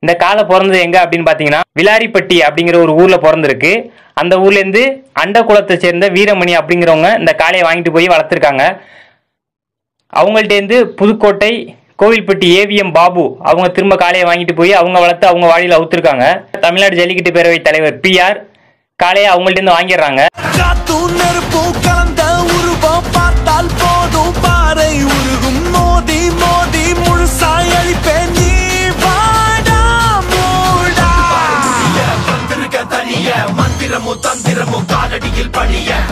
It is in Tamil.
இந்த காளை பிறந்தது எங்க அப்படின்னு பாத்தீங்கன்னா விலாரிப்பட்டி அப்படிங்கிற ஒரு ஊர்ல பிறந்திருக்கு அந்த ஊர்ல இருந்து அண்ட குலத்தை சேர்ந்த வீரமணி அப்படிங்கிறவங்க இந்த காளையை வாங்கிட்டு போய் வளர்த்துருக்காங்க அவங்கள்ட்ட இருந்து புதுக்கோட்டை கோவில்பட்டி ஏவிஎம் பாபு அவங்க திரும்ப காளையை வாங்கிட்டு போய் அவங்க வளர்த்து அவங்க வாடியில் அவுத்துருக்காங்க தமிழ்நாடு ஜல்லிக்கட்டு பேரவை தலைவர் பிஆர் காளையை அவங்கள்ட்ட இருந்து வாங்கிடுறாங்க காத்தும் நெருப்பும் கலந்த உருவம் பார்த்தால் போதும் பாறை உருகும் மோதி மோதி முழுசாய் அழிப்பேன் நீ வாடா மூடா மந்திரமும் தந்திரமும் காலடியில் பணிய